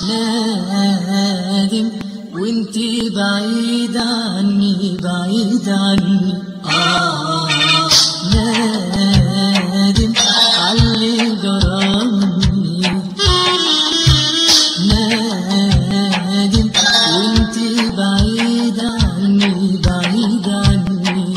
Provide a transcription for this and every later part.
نادم وانتي بعيد عني بعيد عني آه نادم علي جرامي نادم وانتي بعيد عني بعيد عني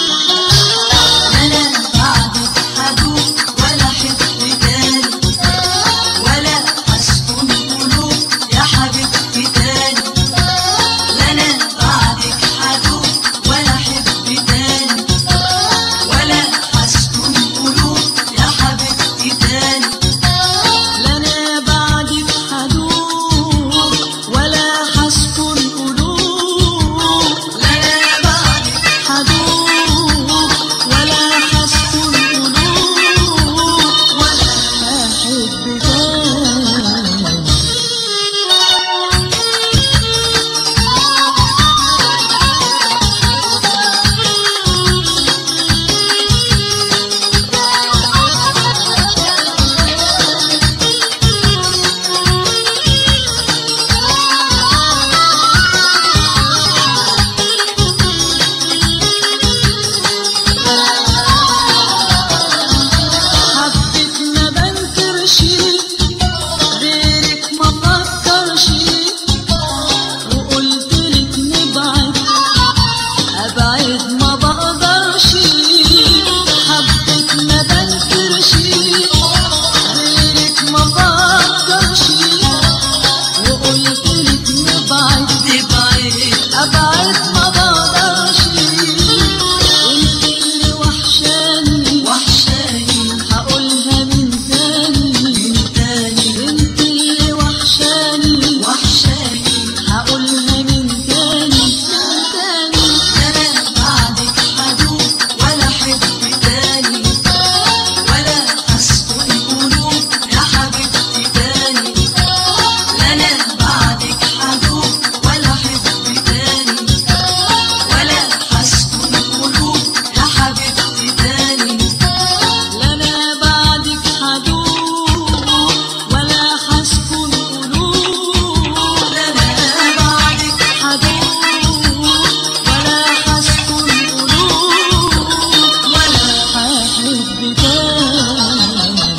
أنا بعدك حدود ولا حب تاني ولا أسكن قلوب يا حبيبتي تاني لا أنا بعدك حدود ولا حب تاني ولا أسكن قلوب يا حبيبتي تاني لنا بعدك حدود ولا حسكن قلوب لا أنا بعدك حدود ولا حسكن قلوب ولا أحب تاني حبك ما بنكرش غيرك ما فكرش وقلت لك نبعد ابعد ما بقدرش حبك ما بنكرش غيرك ما فكرش وقلت لك نبعد تبعد ابعد ما بقدرش انت اللي وحشاني وحشاني هقولها من تاني تاني انت اللي وحشاني وحشاني هقولها من تاني من تاني أنا بعدك حدود ولا حب تاني ولا أسكن قلوب يا حبيبتي تاني لا أنا بعدك حدود ولا حب تاني ولا أسكن قلوب يا حبيبتي تاني لنا بعدك حدود ولا حسكن قلوب لا أنا بعدك حدود ولا حسكن قلوب ولا هحب تاني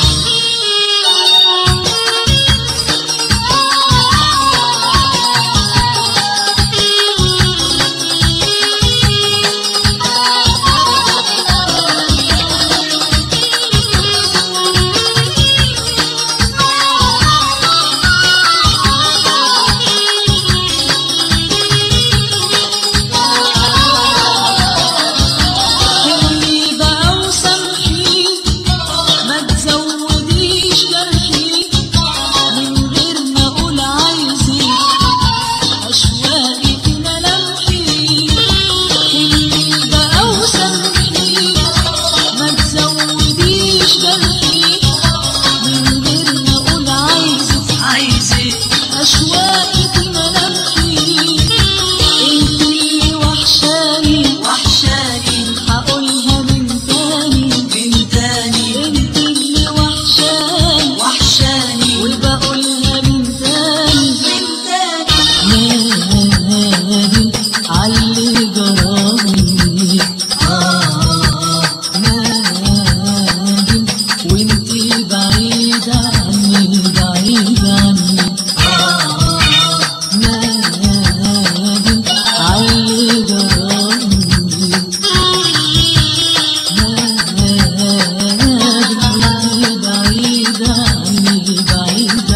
حلمي بقى وسامحي ما تزوديش جرحي من غير ما اقول عايزك اشواقي في ملامحي حلمي بقى وسامحي ما تزوديش جرحي من غير ما اقول عايزك عايزك اشواقي في ملامحي انت اللي وحشاني وحشاني هقولها من تاني من تاني انت اللي وحشاني وحشاني وبقولها من تاني من تاني نادي علي جرامي آه نادي وانتي بعيد عني بعيد عني آه نادي علي جرامي نادي وانتي بعيد عني بعيد